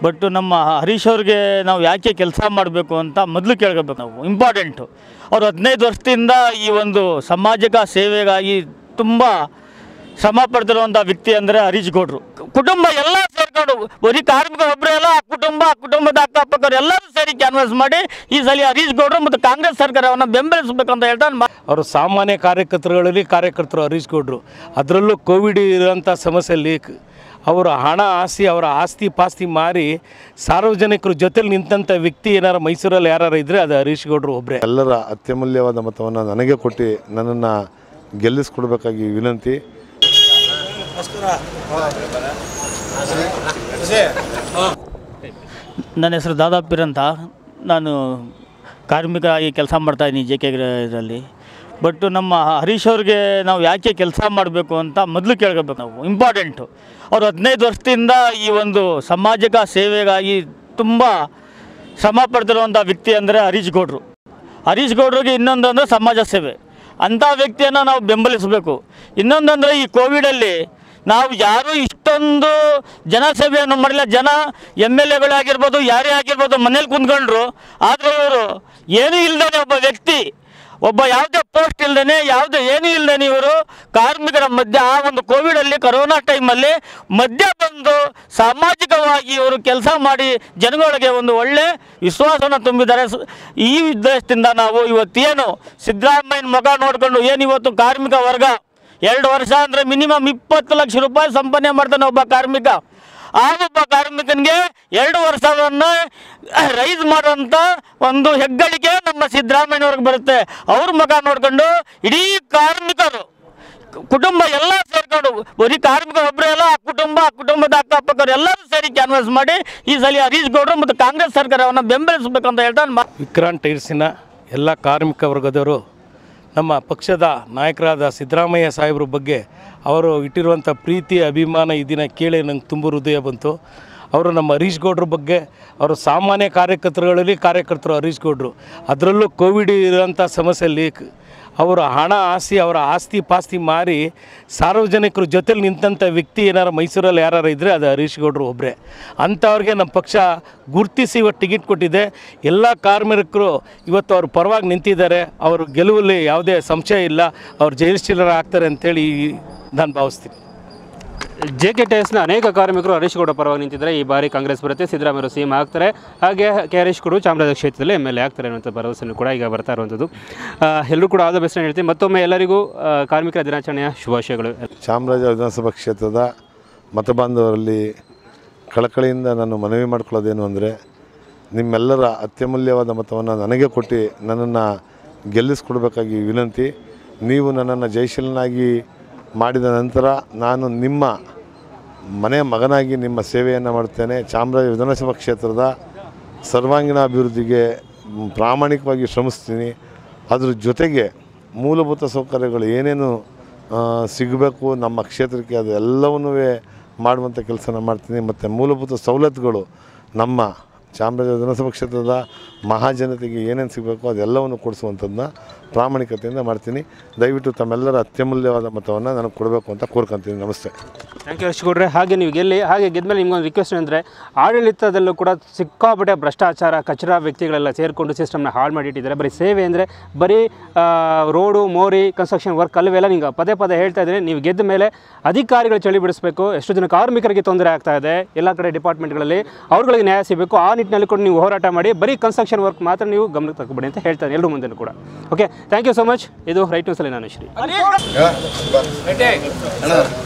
but ನಮ್ಮ ಹರೀಶ್ ಅವ್ರಿಗೆ ನಾವು ಯಾಕೆ ಕೆಲಸ ಮಾಡಬೇಕು ಅಂತ ಮೊದಲು ಕೇಳ್ಕೋಬೇಕು ನಾವು ಇಂಪಾರ್ಟೆಂಟು ಅವರು ಹದಿನೈದು ವರ್ಷದಿಂದ ಈ ಒಂದು ಸಾಮಾಜಿಕ ಸೇವೆಗಾಗಿ ತುಂಬ ಶ್ರಮ ಪಡ್ತಿರುವಂಥ ವ್ಯಕ್ತಿ ಅಂದರೆ ಹರೀಶ್ ಗೌಡ್ರು ಕುಟುಂಬ ಎಲ್ಲ ಸೇರ್ಕೊಂಡು ಬರೀ ಕಾರ್ಮಿಕ ಒಬ್ಬರೇ ಅಲ್ಲ ಆ ಕುಟುಂಬ ಆ ಕುಟುಂಬದ ಅಕ್ಕಪಕ್ಕರು ಎಲ್ಲರೂ ಸೇರಿ ಕ್ಯಾನ್ವಾಸ್ ಮಾಡಿ ಈ ಸಲ ಹರೀಶ್ ಗೌಡ್ರು ಮತ್ತು ಕಾಂಗ್ರೆಸ್ ಸರ್ಕಾರವನ್ನು ಬೆಂಬಲಿಸಬೇಕಂತ ಹೇಳ್ತಾ ನಾನು ಮಾ- ಅವರು ಸಾಮಾನ್ಯ ಕಾರ್ಯಕರ್ತರುಗಳಲ್ಲಿ ಕಾರ್ಯಕರ್ತರು ಹರೀಶ್ ಗೌಡ್ರು ಅದರಲ್ಲೂ ಕೋವಿಡ್ ಇರೋಂಥ ಸಮಸ್ಯೆಯಲ್ಲಿ ಕ- ಅವರ ಹಣ ಆಸ್ತಿ ಅವರ ಆಸ್ತಿ ಪಾಸ್ತಿ ಮಾರಿ ಸಾರ್ವಜನಿಕರ ಜೊತೆಲಿ ನಿಂತಂಥ ವ್ಯಕ್ತಿ ಏನಾರು ಮೈಸೂರಲ್ಲಿ ಯಾರು ಇದ್ದರೆ ಅದು ಹರೀಶ್ ಗೌಡ್ರು ಒಬ್ಬರೇ ಎಲ್ಲರ ಅತ್ಯಮೂಲ್ಯವಾದ ಮತವನ್ನು ನನಗೆ ಕೊಟ್ಟು ನನ್ನನ್ನು ಗೆಲ್ಲಿಸ್ಕೊಡ್ಬೇಕಾಗಿ ವಿನಂತಿ ನನ್ನ ಹೆಸರು ದಾದಾಪೀರ್ ಅಂತ ನಾನು ಕಾರ್ಮಿಕ ಆಗಿ ಕೆಲಸ ಮಾಡ್ತಾಯಿದ್ದೀನಿ ಜೆ ಕೆ ಇದರಲ್ಲಿ ಬಟ್ ನಮ್ಮ ಹರೀಶ್ ಅವ್ರಿಗೆ ನಾವು ಯಾಕೆ ಕೆಲಸ ಮಾಡಬೇಕು ಅಂತ ಮೊದಲು ಕೇಳ್ಕೋಬೇಕು ನಾವು ಇಂಪಾರ್ಟೆಂಟು ಅವರು ಹದಿನೈದು ವರ್ಷದಿಂದ ಈ ಒಂದು ಸಾಮಾಜಿಕ ಸೇವೆಗಾಗಿ ತುಂಬ ಶ್ರಮ ಪಡ್ತಿರುವಂಥ ವ್ಯಕ್ತಿ ಅಂದರೆ ಹರೀಶ್ ಗೌಡ್ರು ಹರೀಶ್ ಗೌಡ್ರಿಗೆ ಇನ್ನೊಂದು ಅಂದರೆ ಸಮಾಜ ಸೇವೆ ಅಂಥ ವ್ಯಕ್ತಿಯನ್ನು ನಾವು ಬೆಂಬಲಿಸಬೇಕು ಇನ್ನೊಂದಂದರೆ ಈ ಕೋವಿಡಲ್ಲಿ ನಾವು ಯಾರೂ ಇಷ್ಟೊಂದು ಜನಸೇವೆಯನ್ನು ಮಾಡಿಲ್ಲ ಜನ ಎಮ್ ಎಲ್ ಎಗಳಾಗಿರ್ಬೋದು ಯಾರೇ ಆಗಿರ್ಬೋದು ಮನೇಲಿ ಕುಂತ್ಕೊಂಡ್ರು ಆದರೆ ಇವರು ಏನೂ ಇಲ್ಲದೇ ಒಬ್ಬ ವ್ಯಕ್ತಿ ಒಬ್ಬ ಯಾವುದೇ ಪೋಸ್ಟ್ ಇಲ್ಲದೇ ಯಾವುದೇ ಏನೂ ಇಲ್ಲದೇ ಇವರು ಕಾರ್ಮಿಕರ ಮಧ್ಯೆ ಆ ಒಂದು ಕೋವಿಡಲ್ಲಿ ಕರೋನಾ ಟೈಮಲ್ಲಿ ಮಧ್ಯ ಬಂದು ಸಾಮಾಜಿಕವಾಗಿ ಇವರು ಕೆಲಸ ಮಾಡಿ ಜನಗಳಿಗೆ ಒಂದು ಒಳ್ಳೆ ವಿಶ್ವಾಸವನ್ನು ತುಂಬಿದ್ದಾರೆ ಸ- ಈ ಉದ್ದೇಶದಿಂದ ನಾವು ಇವತ್ತೇನು ಸಿದ್ದರಾಮಯ್ಯನ ಮಗ ನೋಡಿಕೊಂಡು ಏನು ಇವತ್ತು ಕಾರ್ಮಿಕ ವರ್ಗ ಎರಡು ವರ್ಷ ಅಂದರೆ ಮಿನಿಮಮ್ ಇಪ್ಪತ್ತು ಲಕ್ಷ ರೂಪಾಯಿ ಸಂಪಾದನೆ ಮಾಡ್ತಾನೆ ಒಬ್ಬ ಕಾರ್ಮಿಕ ಆ ಒಬ್ಬ ಕಾರ್ಮಿಕನಿಗೆ ಎರಡು ವರ್ಷವನ್ನು ರೈಸ್ ಮಾಡುವಂಥ ಒಂದು ಹೆಗ್ಗಳಿಕೆ ನಮ್ಮ ಸಿದ್ದರಾಮಯ್ಯವ್ರಿಗೆ ಬರುತ್ತೆ ಅವ್ರ ಮಗ ನೋಡ್ಕೊಂಡು ಇಡೀ ಕಾರ್ಮಿಕರು ಕುಟುಂಬ ಎಲ್ಲ ಸೇರ್ಕೊಂಡು ಬರೀ ಕಾರ್ಮಿಕ ಒಬ್ಬರೇ ಅಲ್ಲ ಆ ಕುಟುಂಬ ಆ ಕುಟುಂಬದ ಅಕ್ಕಪಕ್ಕರು ಎಲ್ಲರೂ ಸೇರಿ ಕ್ಯಾನ್ವಾಸ್ ಮಾಡಿ ಈ ಸಲ ಹರೀಶ್ ಗೌಡ್ರು ಮತ್ತು ಕಾಂಗ್ರೆಸ್ ಸರ್ಕಾರವನ್ನು ಬೆಂಬಲಿಸಬೇಕಂತ ಹೇಳ್ತಾ ನಾನು ಮಾ- ವಿಕ್ರಾಂತ್ ಟೈರ್ಸಿನ ಎಲ್ಲ ಕಾರ್ಮಿಕ ವರ್ಗದವರು ನಮ್ಮ ಪಕ್ಷದ ನಾಯಕರಾದ ಸಿದ್ದರಾಮಯ್ಯ ಸಾಹೇಬ್ರ ಬಗ್ಗೆ ಅವರು ಇಟ್ಟಿರುವಂಥ ಪ್ರೀತಿ ಅಭಿಮಾನ ಈ ದಿನ ಕೇಳಿ ನಂಗೆ ತುಂಬ ಹೃದಯ ಬಂತು ಅವರು ನಮ್ಮ ಹರೀಶ್ ಗೌಡ್ರ ಬಗ್ಗೆ ಅವರು ಸಾಮಾನ್ಯ ಕಾರ್ಯಕರ್ತರುಗಳಲ್ಲಿ ಕಾರ್ಯಕರ್ತರು ಹರೀಶ್ ಗೌಡ್ರು ಅದರಲ್ಲೂ ಕೋವಿಡ್ ಇರೋಂಥ ಸಮಸ್ಯೆಯಲ್ಲಿ ಕ- ಅವರ ಹಣ ಆಸ್ತಿ ಅವರ ಆಸ್ತಿ ಪಾಸ್ತಿ ಮಾರಿ ಸಾರ್ವಜನಿಕರ ಜೊತೆಲಿ ನಿಂತಂಥ ವ್ಯಕ್ತಿ ಏನಾರು ಮೈಸೂರಲ್ಲಿ ಯಾರು ಇದ್ದರೆ ಅದು ಹರೀಶ್ ಗೌಡ್ರು ಒಬ್ಬರೇ ಅಂಥವ್ರಿಗೆ ನಮ್ಮ ಪಕ್ಷ ಗುರುತಿಸಿ ಇವತ್ತು ಟಿಕೆಟ್ ಕೊಟ್ಟಿದೆ ಎಲ್ಲ ಕಾರ್ಮಿಕರು ಇವತ್ತು ಅವ್ರ ಪರವಾಗಿ ನಿಂತಿದ್ದಾರೆ ಅವ್ರ ಗೆಲುವಲ್ಲಿ ಯಾವುದೇ ಸಂಶಯ ಇಲ್ಲ ಅವ್ರು ಜಯಶೀಲರ ಆಗ್ತಾರೆ ಅಂತೇಳಿ ನಾನು ಭಾವಿಸ್ತೀನಿ ಜೆ ಕೆ ನ ಅನೇಕ ಕಾರ್ಮಿಕರು ಹರೀಶ್ ಗೌಡ ಪರವಾಗಿ ನಿಂತಿದ್ದಾರೆ ಈ ಬಾರಿ ಕಾಂಗ್ರೆಸ್ ಬರುತ್ತೆ ಸಿದ್ದರಾಮಯ್ಯ ಸಿಎಂ ಆಗ್ತಾರೆ ಹಾಗೆ ಕೆ ಹರೀಶ್ ಗೌಡರು ಚಾಮರಾಜ ಕ್ಷೇತ್ರದಲ್ಲಿ ಎಮ್ ಎಲ್ ಎ ಆಗ್ತಾರೆ ಅನ್ನುವಂಥ ಭರವಸೆಯನ್ನು ಕೂಡ ಈಗ ಬರ್ತಾ ಇರುವಂಥದ್ದು ಆ, ಎಲ್ಲರೂ ಕೂಡ ಆದ ಬೆಸ್ಟ್ ಹೇಳ್ತೀನಿ ಮತ್ತೊಮ್ಮೆ ಎಲ್ಲರಿಗೂ ಆ, ಕಾರ್ಮಿಕರ ದಿನಾಚರಣೆಯ ಶುಭಾಶಯಗಳು ಚಾಮರಾಜ ವಿಧಾನಸಭಾ ಕ್ಷೇತ್ರದ ಮತಬಾಂಧವರಲ್ಲಿ ಕಳಕಳಿಯಿಂದ ನಾನು ಮನವಿ ಮಾಡ್ಕೊಳ್ಳೋದೇನು ಅಂದರೆ ನಿಮ್ಮೆಲ್ಲರ ಅತ್ಯಮೂಲ್ಯವಾದ ಮತವನ್ನು ನನಗೆ ಕೊಟ್ಟು ನನ್ನನ್ನು ಗೆಲ್ಲಿಸ್ಕೊಡ್ಬೇಕಾಗಿ ವಿನಂತಿ ನೀವು ನನ್ನನ್ನು ಜಯಶೀಲನಾಗಿ ಮಾಡಿದ ನಂತರ ನಾನು ನಿಮ್ಮ ಮನೆ ಮಗನಾಗಿ ನಿಮ್ಮ ಸೇವೆಯನ್ನು ಮಾಡ್ತೇನೆ ಚಾಮರಾಜ ವಿಧಾನಸಭಾ ಕ್ಷೇತ್ರದ ಸರ್ವಾಂಗೀಣ ಅಭಿವೃದ್ಧಿಗೆ ಮ್, ಪ್ರಾಮಾಣಿಕವಾಗಿ ಶ್ರಮಿಸ್ತೀನಿ ಅದ್ರ ಜೊತೆಗೆ ಮೂಲಭೂತ ಸೌಕರ್ಯಗಳು ಏನೇನು ಆ, ಸಿಗಬೇಕು ನಮ್ಮ ಕ್ಷೇತ್ರಕ್ಕೆ ಅದು ಎಲ್ಲವನ್ನೂ ಮಾಡುವಂಥ ಕೆಲಸನ ಮಾಡ್ತೀನಿ ಮತ್ತು ಮೂಲಭೂತ ಸವಲತ್ತುಗಳು ನಮ್ಮ ಚಾಮರಾಜ ವಿಧಾನಸಭಾ ಕ್ಷೇತ್ರದ ಮಹಾಜನತೆಗೆ ಏನೇನು ಸಿಗಬೇಕು ಅದೆಲ್ಲವನ್ನು ಕೊಡಿಸುವಂಥದ್ದನ್ನ ಪ್ರಾಮಾಣಿಕತೆಯಿಂದ ಮಾಡ್ತೀನಿ ದಯವಿಟ್ಟು ತಮ್ಮೆಲ್ಲರ ಅತ್ಯಮೂಲ್ಯವಾದ ಮತವನ್ನು ನನಗೆ ಕೊಡಬೇಕು ಅಂತ ಕೋರ್ಕೊಂತೀನಿ ನಮಸ್ತೆ ಥ್ಯಾಂಕ್ ಯು ಹರೀಶ್ ಗೌಡ್ರೆ ಹಾಗೆ ನೀವು ಗೆಲ್ಲಿ ಹಾಗೆ ಗೆದ್ಮೇಲೆ ನಿಮ್ಗೊಂದು ರಿಕ್ವೆಸ್ಟ್ ಅಂದರೆ ಆಡಳಿತದಲ್ಲೂ ಕೂಡ ಸಿಕ್ಕಾಪಟ್ಟೆ ಭ್ರಷ್ಟಾಚಾರ ಕಚರಾ ವ್ಯಕ್ತಿಗಳೆಲ್ಲ ಸೇರಿಕೊಂಡು ಸಿಸ್ಟಮ್ನ ಹಾಳು ಮಾಡಿಟ್ಟಿದ್ದಾರೆ ಬರೀ ಸೇವೆ ಅಂದರೆ ಬರೀ ಆ, ರೋಡು ಮೋರಿ ಕನ್ಸ್ಟ್ರಕ್ಷನ್ ವರ್ಕ್ ಅಲ್ಲವೆಲ್ಲ ನಿಂಗೆ ಪದೇ ಪದೇ ಹೇಳ್ತಾ ಇದ್ದೀನಿ ನೀವು ಗೆದ್ದ ಮೇಲೆ ಅಧಿಕಾರಿಗಳು ಚಳಿ ಬಿಡಿಸಬೇಕು ಎಷ್ಟು ಜನ ಕಾರ್ಮಿಕರಿಗೆ ತೊಂದರೆ ಆಗ್ತಾ ಇದೆ ಎಲ್ಲ ಕಡೆ ಡಿಪಾರ್ಟ್ಮೆಂಟ್ಗಳಲ್ಲಿ ಅವ್ರುಗಳಿಗೆ ನ್ಯಾಯ ಸಿಗಬೇಕು ಆ ನಿಟ್ಟಿನಲ್ಲಿ ಕೂಡ ನೀವು ಹೋರಾಟ ಮಾಡಿ ಬರೀ ಕನ್ಸ್ಟ್ರಕ್ಷನ್ ವರ್ಕ್ ಮಾತ್ರ ನೀವು ಗಮನಕ್ಕೆ ತಗೊಬೇಡಿ ಅಂತ ಹೇಳ್ತಾರೆ ಎಲ್ಲರೂ ಮುಂದೆ ಕೂಡ okay thank you so much ಇದು ರೈಟ್ ನ್ಯೂಸಲ್ಲಿ ನಾನು ಶ್ರೀ